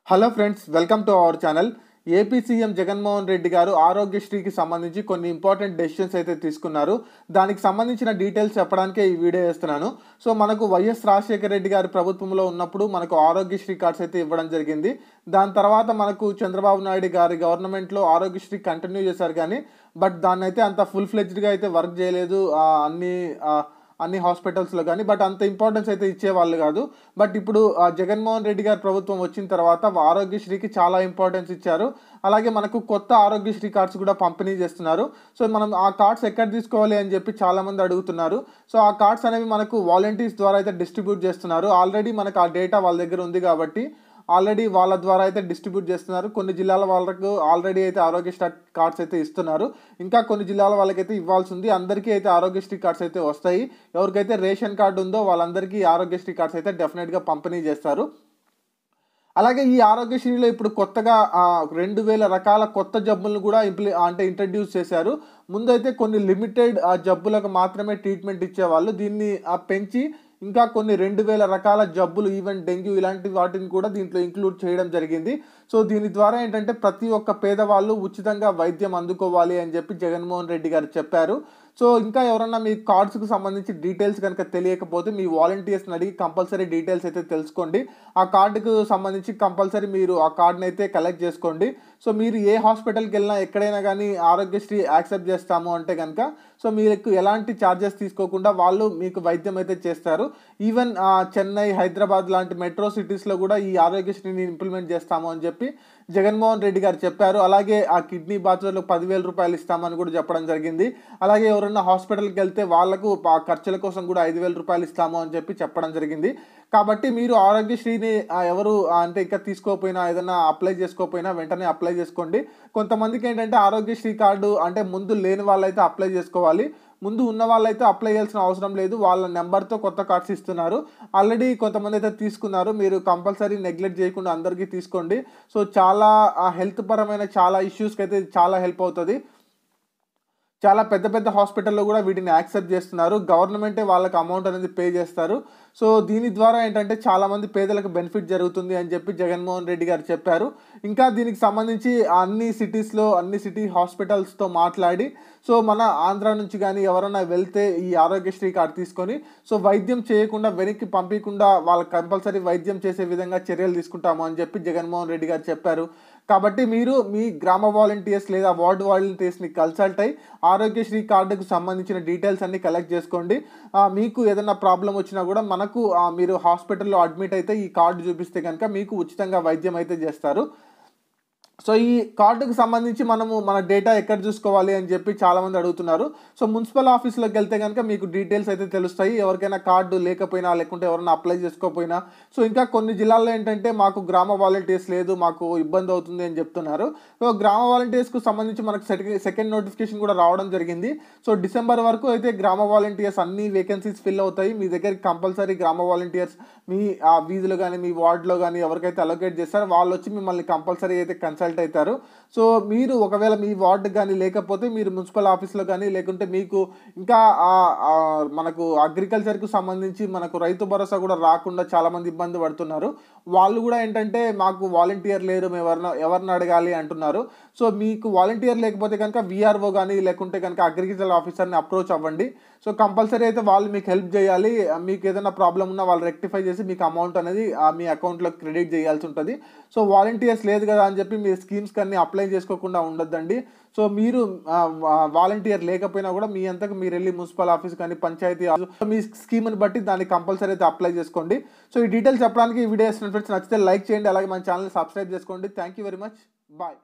hello friends welcome to our channel AP CM Jaganmohan Reddy garu ఆరోగ్యశ్రీకి సంబంధించి కొన్ని ఇంపార్టెంట్ డెసిషన్స్ అయితే తీసుకున్నారు దానికి సంబంధించిన డీటెయిల్స్ చెప్పడానికే ఈ వీడియో చేస్తున్నాను సో మనకు వైఎస్ రాజశేఖర రెడ్డి గారి ప్రభుత్వంలో ఉన్నప్పుడు మనకు ఆరోగ్యశ్రీ కార్డ్స్ అయితే ఇవ్వడం జరిగింది దాని తర్వాత మనకు చంద్రబాబు నాయుడు గారి గవర్నమెంట్లో ఆరోగ్యశ్రీ కంటిన్యూ చేశారు కానీ బట్ దాన్ని అయితే అంత ఫుల్ ఫ్లెజ్డ్గా అయితే వర్క్ చేయలేదు ఆ, అన్ని ఆ, అన్ని హాస్పిటల్స్లో కానీ బట్ అంత ఇంపార్టెన్స్ అయితే ఇచ్చేవాళ్ళు కాదు బట్ ఇప్పుడు ఆ, జగన్మోహన్ రెడ్డి గారి ప్రభుత్వం వచ్చిన తర్వాత ఆరోగ్యశ్రీకి చాలా ఇంపార్టెన్స్ ఇచ్చారు అలాగే మనకు కొత్త ఆరోగ్యశ్రీ కార్డ్స్ కూడా పంపిణీ చేస్తున్నారు సో మనం ఆ కార్డ్స్ ఎక్కడ తీసుకోవాలి అని చెప్పి చాలా మంది అడుగుతున్నారు సో ఆ కార్డ్స్ అనేవి మనకు వాలంటీర్స్ ద్వారా అయితే డిస్ట్రిబ్యూట్ చేస్తున్నారు ఆల్రెడీ మనకు ఆ డేటా వాళ్ళ దగ్గర ఉంది కాబట్టి ఆల్రెడీ వాళ్ళ ద్వారా అయితే డిస్ట్రిబ్యూట్ చేస్తున్నారు కొన్ని జిల్లాల వాళ్ళకు ఆల్రెడీ అయితే ఆరోగ్యశ్రీ కార్డ్స్ అయితే ఇస్తున్నారు ఇంకా కొన్ని జిల్లాల వాళ్ళకైతే ఇవ్వాల్సి ఉంది అందరికీ అయితే ఆరోగ్యశ్రీ కార్డ్స్ అయితే వస్తాయి ఎవరికైతే రేషన్ కార్డు ఉందో వాళ్ళందరికీ ఆరోగ్యశ్రీ కార్డ్స్ అయితే డెఫినెట్గా పంపిణీ చేస్తారు అలాగే ఈ ఆరోగ్యశ్రీలో ఇప్పుడు కొత్తగా ఆ, రెండు వేల రకాల కొత్త జబ్బులను కూడా ఇంప్లి అంటే ఇంట్రడ్యూస్ చేశారు ముందైతే కొన్ని లిమిటెడ్ ఆ జబ్బులకు మాత్రమే ట్రీట్మెంట్ ఇచ్చేవాళ్ళు దీన్ని ఆ, పెంచి ఇంకా కొన్ని రెండు వేల రకాల జబ్బులు ఈవెన్ డెంగ్యూ ఇలాంటి వాటిని కూడా దీంట్లో ఇంక్లూడ్ చేయడం జరిగింది సో దీని ద్వారా ఏంటంటే ప్రతి ఒక్క పేదవాళ్ళు ఉచితంగా వైద్యం అందుకోవాలి అని చెప్పి జగన్మోహన్ రెడ్డి గారు చెప్పారు సో ఇంకా ఎవరన్నా మీ కార్డ్స్కి సంబంధించి డీటెయిల్స్ కనుక తెలియకపోతే మీ వాలంటీర్స్ని అడిగి కంపల్సరీ డీటెయిల్స్ అయితే తెలుసుకోండి ఆ కార్డుకు సంబంధించి కంపల్సరీ మీరు ఆ కార్డుని అయితే కలెక్ట్ చేసుకోండి సో మీరు ఏ హాస్పిటల్కి వెళ్ళినా ఎక్కడైనా కానీ ఆరోగ్యశ్రీ యాక్సెప్ట్ చేస్తాము అంటే కనుక సో మీకు ఎలాంటి ఛార్జెస్ తీసుకోకుండా వాళ్ళు మీకు వైద్యం అయితే చేస్తారు ఈవెన్ ఆ, చెన్నై హైదరాబాద్ లాంటి మెట్రో సిటీస్లో కూడా ఈ ఆరోగ్యశ్రీని ఇంప్లిమెంట్ చేస్తాము అని చెప్పి జగన్మోహన్ రెడ్డి గారు చెప్పారు అలాగే ఆ కిడ్నీ బాధితులకు పదివేల రూపాయలు ఇస్తామని కూడా చెప్పడం జరిగింది అలాగే ఎవరన్నా హాస్పిటల్కి వెళ్తే వాళ్ళకు ఆ ఖర్చుల కోసం కూడా ఐదు వేల రూపాయలు ఇస్తాము అని చెప్పి చెప్పడం జరిగింది కాబట్టి మీరు ఆరోగ్యశ్రీని ఆ, ఎవరు ఆ, అంటే ఇంకా తీసుకోకపోయినా ఏదైనా అప్లై చేసుకోకపోయినా వెంటనే అప్లై చేసుకోండి కొంతమందికి ఏంటంటే ఆరోగ్యశ్రీ కార్డు అంటే ముందు లేని వాళ్ళైతే అప్లై చేసుకోవాలి ముందు ఉన్న వాళ్ళైతే అప్లై చేయాల్సిన అవసరం లేదు వాళ్ళ నెంబర్తో కొత్త కార్డ్స్ ఇస్తున్నారు ఆల్రెడీ కొంతమంది అయితే తీసుకున్నారు మీరు కంపల్సరీ నెగ్లెక్ట్ చేయకుండా అందరికీ తీసుకోండి సో చాలా హెల్త్ పరమైన చాలా ఇష్యూస్కి అయితే ఇది చాలా హెల్ప్ అవుతుంది చాలా పెద్ద పెద్ద హాస్పిటల్లో కూడా వీటిని యాక్సెప్ట్ చేస్తున్నారు గవర్నమెంటే వాళ్ళకి అమౌంట్ అనేది పే చేస్తారు సో దీని ద్వారా ఏంటంటే చాలామంది పేదలకు బెనిఫిట్ జరుగుతుంది అని చెప్పి జగన్మోహన్ రెడ్డి గారు చెప్పారు ఇంకా దీనికి సంబంధించి అన్ని సిటీస్లో అన్ని సిటీ హాస్పిటల్స్తో మాట్లాడి సో మన ఆంధ్ర నుంచి కానీ ఎవరైనా వెళ్తే ఈ ఆరోగ్యశ్రీ కార్డు తీసుకొని సో వైద్యం చేయకుండా వెనక్కి పంపించకుండా వాళ్ళకి కంపల్సరీ వైద్యం చేసే విధంగా చర్యలు తీసుకుంటాము అని చెప్పి జగన్మోహన్ రెడ్డి గారు చెప్పారు కాబట్టి మీరు మీ గ్రామ వాలంటీర్స్ లేదా వార్డు వాలంటీర్స్ని కన్సల్ట్ అయ్యి ఆరోగ్యశ్రీ కార్డుకు సంబంధించిన డీటెయిల్స్ అన్ని కలెక్ట్ చేసుకోండి ఆ, మీకు ఏదైనా ప్రాబ్లం వచ్చినా కూడా మనకు ఆ, మీరు హాస్పిటల్లో అడ్మిట్ అయితే ఈ కార్డు చూపిస్తే కనుక మీకు ఉచితంగా వైద్యం అయితే చేస్తారు సో ఈ కార్డుకు సంబంధించి మనము మన డేటా ఎక్కడ చూసుకోవాలి అని చెప్పి చాలామంది అడుగుతున్నారు సో మున్సిపల్ ఆఫీస్లోకి వెళ్తే కనుక మీకు డీటెయిల్స్ అయితే తెలుస్తాయి ఎవరికైనా కార్డు లేకపోయినా లేకుంటే ఎవరైనా అప్లై చేసుకోకపోయినా సో ఇంకా కొన్ని జిల్లాల్లో ఏంటంటే మాకు గ్రామ వాలంటీర్స్ లేదు మాకు ఇబ్బంది అవుతుంది అని చెప్తున్నారు సో గ్రామ వాలంటీర్స్కు సంబంధించి మనకు సెకండ్ నోటిఫికేషన్ కూడా రావడం జరిగింది సో డిసెంబర్ వరకు అయితే గ్రామ వాలంటీర్స్ అన్ని వేకెన్సీస్ ఫిల్ అవుతాయి మీ దగ్గరికి కంపల్సరీ గ్రామ వాలంటీర్స్ మీ ఆ వీధిలో కానీ మీ వార్డులో కానీ ఎవరికైతే అలొకేట్ చేస్తారో వాళ్ళు వచ్చి మిమ్మల్ని కంపల్సరీ అయితే కన్సల్ట్ అవుతారు సో మీరు ఒకవేళ మీ వార్డు కానీ లేకపోతే మీరు మున్సిపల్ ఆఫీస్లో కానీ లేకుంటే మీకు ఇంకా ఆ- ఆ మనకు అగ్రికల్చర్కు సంబంధించి మనకు రైతు భరోసా కూడా రాకుండా చాలామంది ఇబ్బంది పడుతున్నారు వాళ్ళు కూడా ఏంటంటే మాకు వాలంటీర్ లేరు మేము ఎవరిన ఎవరిని అడగాలి అంటున్నారు సో మీకు వాలంటీర్ లేకపోతే కనుక విఆర్ఓ కానీ లేకుంటే కనుక అగ్రికల్చర్ ఆఫీసర్ని అప్రోచ్ అవ్వండి సో కంపల్సరీ అయితే వాళ్ళు మీకు హెల్ప్ చేయాలి మీకు ఏదైనా ప్రాబ్లం ఉన్నా వాళ్ళు రెక్టిఫై చేసి మీకు అమౌంట్ అనేది ఆ మీ అకౌంట్లో క్రెడిట్ చేయాల్సి ఉంటుంది సో వాలంటీర్స్ లేదు కదా అని చెప్పి మీ స్కీమ్స్ కన్నీ అప్లై చేసుకోకుండా ఉండొద్దండి సో మీరు వాలంటీర్ లేకపోయినా కూడా మీ అంతకు మీరు వెళ్ళి మున్సిపల్ ఆఫీస్ కానీ పంచాయతీ ఆఫీస్ మీ స్కీమ్ని బట్టి దాన్ని కంపల్సరీ అయితే అప్లై చేసుకోండి సో ఈ డీటెయిల్స్ చెప్పడానికి ఈ వీడియో ఫ్రెండ్స్ నచ్చితే లైక్ చేయండి అలాగే మన ఛానల్ సబ్స్క్రైబ్ చేసుకోండి thank you very much bye